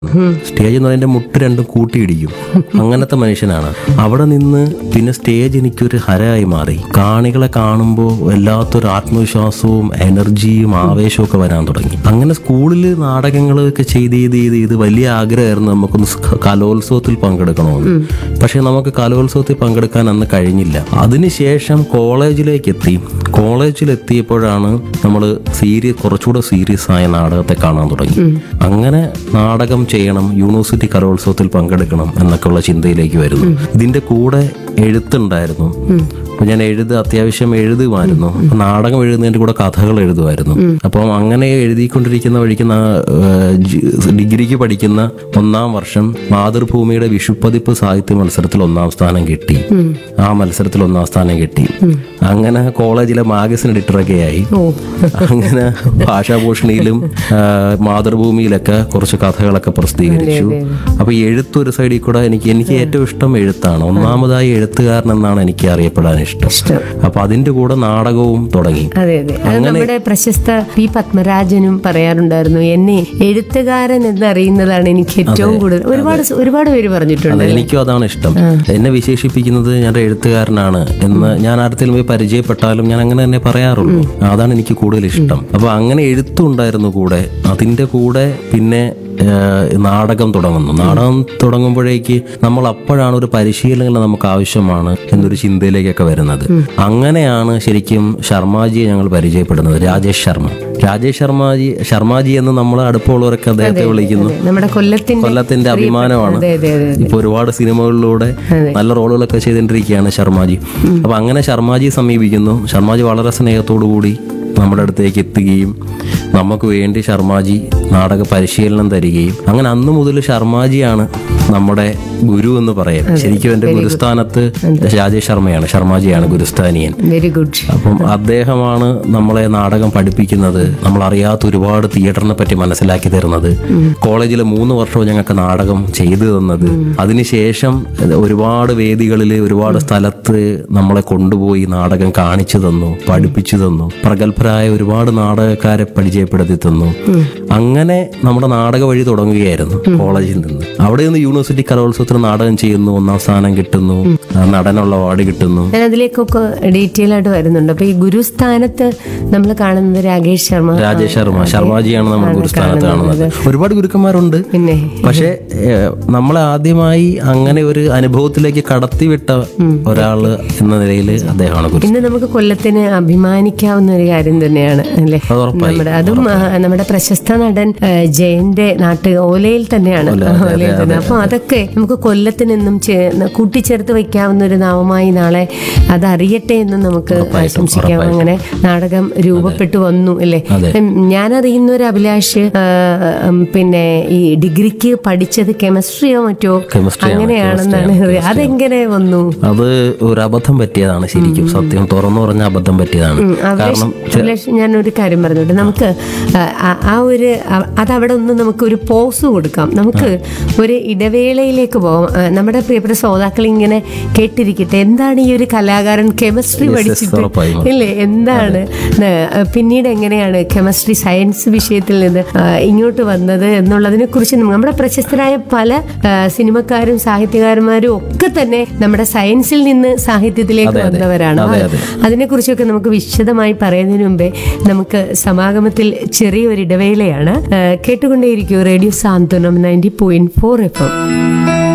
Stage എന്ന് പറയുമ്പോൾ മുട്ട് രണ്ടും കൂട്ടിയിടിക്കും അങ്ങനത്തെ മനുഷ്യനാണ് അവിടെ നിന്ന് പിന്നെ സ്റ്റേജ് എനിക്കൊരു ഹരമായി മാറി കാണികളെ കാണുമ്പോൾ വല്ലാത്തൊരു ആത്മവിശ്വാസവും എനർജിയും ആവേശവും ഒക്കെ വരാൻ തുടങ്ങി അങ്ങനെ സ്കൂളിൽ നാടകങ്ങളൊക്കെ ചെയ്ത് ചെയ്ത് ചെയ്ത് ചെയ്ത് വലിയ ആഗ്രഹമായിരുന്നു നമുക്കൊന്ന് സ് കലോത്സവത്തിൽ പങ്കെടുക്കണമെന്ന് പക്ഷെ നമുക്ക് കലോത്സവത്തിൽ പങ്കെടുക്കാൻ അന്ന് കഴിഞ്ഞില്ല അതിനുശേഷം കോളേജിലേക്ക് എത്തി കോളേജിലെത്തിയപ്പോഴാണ് നമ്മൾ സീരിയസ് കുറച്ചുകൂടെ സീരിയസ് ആയ നാടകത്തെ കാണാൻ തുടങ്ങി അങ്ങനെ നാടകം ചെയ്യണം യൂണിവേഴ്സിറ്റി കലോത്സവത്തിൽ പങ്കെടുക്കണം എന്നൊക്കെയുള്ള ചിന്തയിലേക്ക് വരുന്നു ഇതിന്റെ കൂടെ എഴുത്തുണ്ടായിരുന്നു അപ്പൊ ഞാൻ എഴുത് അത്യാവശ്യം എഴുതുമായിരുന്നു അപ്പൊ നാടകം എഴുതുന്നതിന്റെ കൂടെ കഥകൾ എഴുതുമായിരുന്നു അപ്പം അങ്ങനെ എഴുതിക്കൊണ്ടിരിക്കുന്ന വഴിക്ക് നാ- ഏഹ് ജി- ഡിഗ്രിക്ക് പഠിക്കുന്ന ഒന്നാം വർഷം മാതൃഭൂമിയുടെ വിഷുപ്പതിപ്പ് സാഹിത്യ മത്സരത്തിൽ ഒന്നാം സ്ഥാനം കിട്ടി ആ മത്സരത്തിൽ ഒന്നാം സ്ഥാനം കിട്ടി അങ്ങനെ കോളേജിലെ മാഗസിൻ എഡിറ്ററൊക്കെ ആയി ഓ അങ്ങനെ ഭാഷാഭൂഷണിയിലും ആ, മാതൃഭൂമിയിലൊക്കെ കുറച്ച് കഥകളൊക്കെ പ്രസിദ്ധീകരിച്ചു അപ്പൊ ഈ എഴുത്ത് ഒരു സൈഡിൽ കൂടെ എനിക്ക് എനിക്ക് ഏറ്റവും ഇഷ്ടം എഴുത്താണ് ഒന്നാമതായി എഴുത്തുകാരൻ എന്നാണ് എനിക്ക് അറിയപ്പെടാൻ ഇഷ്ടം ഇഷ്ടം അപ്പൊ അതിന്റെ കൂടെ നാടകവും തുടങ്ങി അതെ അതെ അത് നമ്മുടെ പ്രശസ്ത പി പത്മരാജനും പറയാറുണ്ടായിരുന്നു എന്നെ എഴുത്തുകാരൻ എന്നറിയുന്നതാണ് എനിക്ക് ഏറ്റവും കൂടുതൽ ഒരുപാട് സ- ഒരുപാട് പേര് പറഞ്ഞിട്ടുണ്ട് അതെ എനിക്കും അതാണ് ഇഷ്ടം എന്നെ വിശേഷിപ്പിക്കുന്നത് ഞാൻ ഒരു എഴുത്തുകാരനാണ് എന്ന് ഞാൻ ആർക്കെങ്കിലും പോയി പരിചയപ്പെട്ടാലും ഞാൻ അങ്ങനെ തന്നെ പറയാറുള്ളൂ അതാണ് എനിക്ക് കൂടുതൽ ഇഷ്ടം അപ്പൊ അങ്ങനെ എഴുത്തുണ്ടായിരുന്നു കൂടെ അതിന്റെ കൂടെ പിന്നെ ഏഹ്, നാടകം തുടങ്ങുന്നു നാടകം തുടങ്ങുമ്പോഴേക്ക് നമ്മൾ അപ്പോഴാണ് ഒരു പരിശീലനം നമുക്ക് ആവശ്യമാണ് എന്നൊരു ചിന്തയിലേക്കൊക്കെ വരുന്നത് അങ്ങനെയാണ് ശരിക്കും ശർമാജിയെ ഞങ്ങൾ പരിചയപ്പെടുന്നത് രാജേഷ് ശർമ്മ രാജേഷ് ശർമാജി ശർമാജി എന്ന് നമ്മൾ അടുപ്പമുള്ളവരൊക്കെ അദ്ദേഹത്തെ വിളിക്കുന്നു നമ്മുടെ കൊല്ലത്തിന്റെ കൊല്ലത്തിന്റെ അഭിമാനമാണ് അതെ അതെ അതെ ഇപ്പൊ ഒരുപാട് സിനിമകളിലൂടെ നല്ല റോളുകളൊക്കെ ചെയ്തുകൊണ്ടിരിക്കുകയാണ് ശർമാജി അപ്പൊ അങ്ങനെ ശർമാജി സമീപിക്കുന്നു ശർമാജി വളരെ സ്നേഹത്തോടു കൂടി നമ്മുടെ അടുത്തേക്ക് എത്തുകയും നമുക്ക് വേണ്ടി ശർമാജി നാടക പരിശീലനം തരികയും അങ്ങനെ അന്ന് മുതൽ ശർമാജിയാണ് നമ്മുടെ ഗുരു എന്ന് പറയാം ശരിക്കും എന്റെ ഗുരുസ്ഥാനത്ത് രാജേഷ് ശർമ്മയാണ് ശർമാജിയാണ് ഗുരുസ്ഥാനിയൻ വെരി ഗുഡ് അപ്പം അദ്ദേഹമാണ് നമ്മളെ നാടകം പഠിപ്പിക്കുന്നത് നമ്മൾ അറിയാത്ത ഒരുപാട് തിയേറ്ററിനെ പറ്റി മനസ്സിലാക്കി തരുന്നത് കോളേജിലെ മൂന്ന് വർഷവും ഞങ്ങൾക്ക് നാടകം ചെയ്തു തന്നത് അതിനുശേഷം ഒരുപാട് വേദികളിൽ ഒരുപാട് സ്ഥലത്ത് നമ്മളെ കൊണ്ടുപോയി നാടകം കാണിച്ചു തന്നു പഠിപ്പിച്ചു തന്നു പ്രഗത്ഭരായ ഒരുപാട് നാടകക്കാരെ പരിചയപ്പെടുത്തി തന്നു അങ്ങനെ നമ്മുടെ നാടക വഴി തുടങ്ങുകയായിരുന്നു കോളേജിൽ നിന്ന് അവിടെ നിന്ന് യൂണിവേഴ്സിറ്റി കലോത്സവത്തിന് നാടകം ചെയ്യുന്നു ഒന്നാം സ്ഥാനം കിട്ടുന്നു ആ നടനുള്ള അവാർഡ് കിട്ടുന്നു ഞാൻ അതിലേക്കൊക്കെ ഡീറ്റെയിൽ ആയിട്ട് വരുന്നുണ്ട് അപ്പൊ ഈ ഗുരുസ്ഥാനത്ത് നമ്മൾ കാണുന്നത് രാകേഷ് ശർമ്മ രാജേഷ് ശർമ്മ ശർമാജിയാണ് നമ്മൾ ഗുരുസ്ഥാനത്ത് കാണുന്നത് ഒരുപാട് ഗുരുക്കന്മാരുണ്ട് പിന്നെ പക്ഷെ ഏഹ്, നമ്മളെ ആദ്യമായി അങ്ങനെ ഒരു അനുഭവത്തിലേക്ക് കടത്തിവിട്ട ഒരാള് എന്ന നിലയിൽ അദ്ദേഹമാണ് ഗുരു ഇന്ന് നമുക്ക് കൊല്ലത്തിന് അഭിമാനിക്കാവുന്ന ഒരു കാര്യം തന്നെയാണ് അല്ലേ അത് ഉറപ്പായി. നമ്മുടെ അതും ആ, നമ്മുടെ പ്രശസ്ത നടൻ ആ, ജയന്റെ നാട്ട് ഓലയിൽ തന്നെയാണ് ഓലയിൽ തന്നെ അപ്പൊ അതൊക്കെ നമുക്ക് കൊല്ലത്തിനെന്നും ചേ- കൂട്ടിച്ചേർത്ത് വെക്കാവുന്ന ഒരു നാമമായി നാളെ അത് അറിയട്ടെ എന്ന് നമുക്ക് ആശംസിക്കാം അങ്ങനെ നാടകം രൂപപ്പെട്ടു വന്നു അല്ലേ ഉം, ഞാനറിയുന്ന ഒരു അഭിലാഷ് ആ, ഉം, പിന്നെ ഈ ഡിഗ്രിക്ക് പഠിച്ചത് കെമിസ്ട്രിയോ മറ്റോ Chemistry ആണ്, അങ്ങനെയാണെന്നാണ് അറിയ- അതെങ്ങനെ വന്നു അത് ഒരു അബദ്ധം പറ്റിയതാണ് ശരിക്കും സത്യം തുറന്നു പറഞ്ഞ അബദ്ധം പറ്റിയതാണ് കാരണം അഭിലാഷ് ഞാനൊരു കാര്യം പറഞ്ഞോട്ടെ നമുക്ക് ആ, ആ- ആ ഒരു ആ- അതവിടെ ഒന്ന് നമുക്ക് ഒരു പോസ് കൊടുക്കാം നമുക്ക് ഒരു ഇടവേളയിലേക്ക് പോകാം ആ, നമ്മുടെ പ്രിയപ്പെട്ട ശ്രോതാക്കൾ ഇങ്ങനെ കേട്ടിരിക്കട്ടെ എന്താണ് ഈ ഒരു കലാകാരൻ കെമിസ്ട്രി പഠിച്ചിട്ട് ഉറപ്പായും. ഇല്ലേ എന്താണ് ന- പിന്നീട് എങ്ങനെയാണ് കെമിസ്ട്രി സയൻസ് വിഷയത്തിൽ നിന്ന് ആ, ഇങ്ങോട്ട് വന്നത് എന്നുള്ളതിനെ കുറിച്ച് നമ്മുടെ പ്രശസ്തരായ പല ആ, സിനിമക്കാരും സാഹിത്യകാരന്മാരും ഒക്കെ തന്നെ നമ്മുടെ സയൻസിൽ നിന്ന് സാഹിത്യത്തിലേക്ക് വന്നവരാണ് അതെ, അതെ. അതിനെക്കുറിച്ചൊക്കെ നമുക്ക് വിശദമായി പറയുന്നതിന് മുമ്പേ നമുക്ക് സമാഗമത്തിൽ ചെറിയൊരു ഇടവേളയാണ് ആ, കേട്ടുകൊണ്ടേയിരിക്കൂ radio Santhwanam ninety point four F M